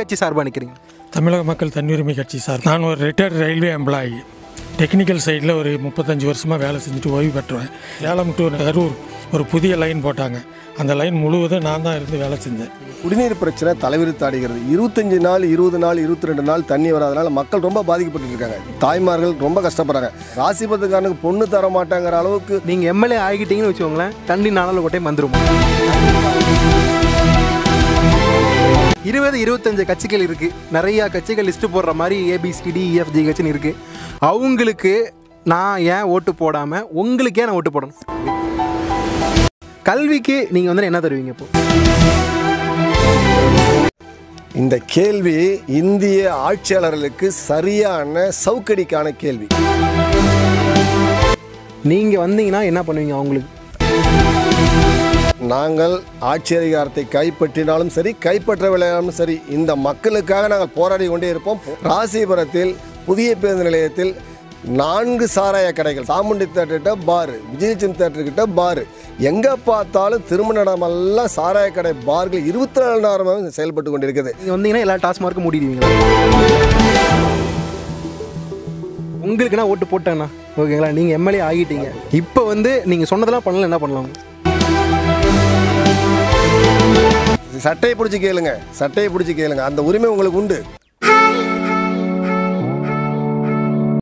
கட்சி சார்பாக நிற்கிறீங்க தமிழக மக்கள் தன்னுரிமை கட்சி சார் நான் ஒரு ரிட்டையர்ட் ரயில்வே எம்ப்ளாயி டெக்னிக்கல் சைடில் ஒரு முப்பத்தஞ்சு வருஷமாக வேலை செஞ்சுட்டு ஓய்வு பெற்றுவேன் சேலம் டு கரூர் ஒரு புதிய லைன் போட்டாங்க அந்த லைன் முழுவதும் நான் தான் இருந்து வேலை செஞ்சேன் குடிநீர் பிரச்சனை தலைவிரித்தாடுகிறது இருபத்தஞ்சு நாள் இருபது நாள் இருபத்தி ரெண்டு நாள் தண்ணி வராதனால மக்கள் ரொம்ப பாதிக்கப்பட்டு இருக்காங்க தாய்மார்கள் ரொம்ப கஷ்டப்படுறாங்க ராசிபத்துக்காரனுக்கு பொண்ணு தர மாட்டாங்கிற அளவுக்கு நீங்கள் எம்எல்ஏ ஆகிட்டீங்கன்னு வச்சுக்கோங்களேன் தண்ணி நாளில் கோட்டை வந்துரும் இருபது இருபத்தஞ்சு கட்சிகள் இருக்கு நிறைய கட்சிகள் லிஸ்ட் போடுற மாதிரி ஏபிசிடி இஎஃப்ஜி கட்சின்னு இருக்கு அவங்களுக்கு நான் ஏன் ஓட்டு போடாம உங்களுக்கு ஏன் நான் ஓட்டு போடணும் கல்விக்கு நீங்க வந்து என்ன தருவீங்க இப்போ இந்த கேள்வி இந்திய ஆட்சியாளர்களுக்கு சரியான சவுக்கடிக்கான கேள்வி நீங்க வந்தீங்கன்னா என்ன பண்ணுவீங்க அவங்களுக்கு நாங்கள் ஆட்சி அதிகாரத்தை கைப்பற்றினாலும் சரி கைப்பற்றவில்லைனாலும் சரி இந்த மக்களுக்காக நாங்கள் போராடி கொண்டே இருப்போம் ராசிபுரத்தில் புதிய பேருந்து நிலையத்தில் நான்கு சாராய கடைகள் சாமுண்டி தேட்டர்கிட்ட பாரு விஜயச்சந்த் தேட்டர்கிட்ட பாரு எங்கே பார்த்தாலும் திருமண இடமெல்லாம் சாராய கடை பார்கள் இருபத்தி நாலு நேரமாக செயல்பட்டு கொண்டிருக்குது நீங்க வந்தீங்கன்னா எல்லா டாஸ்மார்க்கும் மூடிடுவீங்களா உங்களுக்குன்னா ஓட்டு போட்டேண்ணா ஓகேங்களா நீங்க எம்எல்ஏ ஆகிட்டீங்க இப்போ வந்து நீங்க சொன்னதெல்லாம் பண்ணல என்ன பண்ணலாம் சட்டையை பிடிச்சி கேளுங்க சட்டையை பிடிச்சி கேளுங்க அந்த உரிமை உங்களுக்கு உண்டு